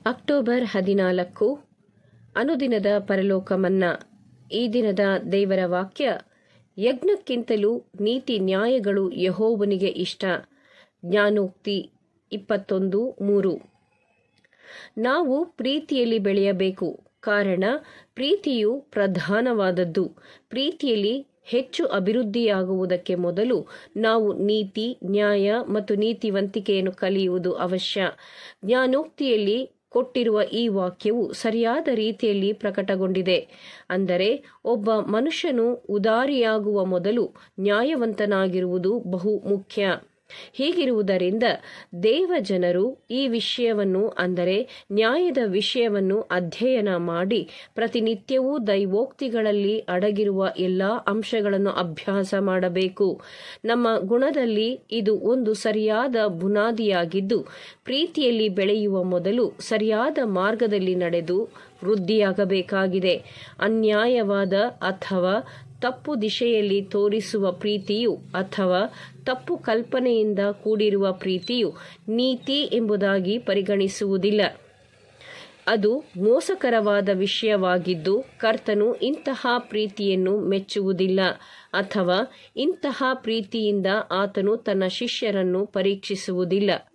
October ಹದಿನಾಲ್ಕು ಅನುದಿನದ ಪರಲೋಕ ಮನ್ನಾ ಈ ದಿನದ ದೇವರ ವಾಕ್ಯ ಯಜ್ಞಕ್ಕಿಂತಲೂ ನೀತಿ ನ್ಯಾಯಗಳು ಯಹೋವನಿಗೆ ಇಷ್ಟ ಜ್ಞಾನೋಕ್ತಿ ಇಪ್ಪತ್ತೊಂದು ಮೂರು ನಾವು ಪ್ರೀತಿಯಲ್ಲಿ ಬೆಳೆಯಬೇಕು ಕಾರಣ ಪ್ರೀತಿಯು ಪ್ರಧಾನವಾದದ್ದು ಪ್ರೀತಿಯಲ್ಲಿ ಹೆಚ್ಚು ಅಭಿವೃದ್ಧಿಯಾಗುವುದಕ್ಕೆ ಮೊದಲು ನಾವು ನೀತಿ ನ್ಯಾಯ ಮತ್ತು ನೀತಿವಂತಿಕೆಯನ್ನು ಕಲಿಯುವುದು ಅವಶ್ಯ ಜ್ಞಾನೋಕ್ತಿಯಲ್ಲಿ ಕೊಟ್ಟಿರುವ ಈ ವಾಕ್ಯವು ಸರಿಯಾದ ರೀತಿಯಲ್ಲಿ ಪ್ರಕಟಗೊಂಡಿದೆ ಅಂದರೆ ಒಬ್ಬ ಮನುಷ್ಯನು ಉದಾರಿಯಾಗುವ ಮೊದಲು ನ್ಯಾಯವಂತನಾಗಿರುವುದು ಬಹು ಮುಖ್ಯ ಹೀಗಿರುವುದರಿಂದ ದೇವ ಜನರು ಈ ವಿಷಯವನ್ನು ಅಂದರೆ ನ್ಯಾಯದ ವಿಷಯವನ್ನು ಅಧ್ಯಯನ ಮಾಡಿ ಪ್ರತಿನಿತ್ಯವೂ ದೈವೋಕ್ತಿಗಳಲ್ಲಿ ಅಡಗಿರುವ ಎಲ್ಲಾ ಅಂಶಗಳನ್ನು ಅಭ್ಯಾಸ ಮಾಡಬೇಕು ನಮ್ಮ ಗುಣದಲ್ಲಿ ಇದು ಒಂದು ಸರಿಯಾದ ಬುನಾದಿಯಾಗಿದ್ದು ಪ್ರೀತಿಯಲ್ಲಿ ಬೆಳೆಯುವ ಮೊದಲು ಸರಿಯಾದ ಮಾರ್ಗದಲ್ಲಿ ನಡೆದು ವೃದ್ಧಿಯಾಗಬೇಕಾಗಿದೆ ಅನ್ಯಾಯವಾದ ಅಥವಾ ತಪ್ಪು ದಿಶೆಯಲ್ಲಿ ತೋರಿಸುವ ಪ್ರೀತಿಯು ಅಥವಾ ತಪ್ಪು ಕಲ್ಪನೆಯಿಂದ ಕೂಡಿರುವ ಪ್ರೀತಿಯು ನೀತಿ ಎಂಬುದಾಗಿ ಪರಿಗಣಿಸುವುದಿಲ್ಲ ಅದು ಮೋಸಕರವಾದ ವಿಷಯವಾಗಿದ್ದು ಕರ್ತನು ಇಂತಹ ಪ್ರೀತಿಯನ್ನು ಮೆಚ್ಚುವುದಿಲ್ಲ ಅಥವಾ ಇಂತಹ ಪ್ರೀತಿಯಿಂದ ಆತನು ತನ್ನ ಶಿಷ್ಯರನ್ನು ಪರೀಕ್ಷಿಸುವುದಿಲ್ಲ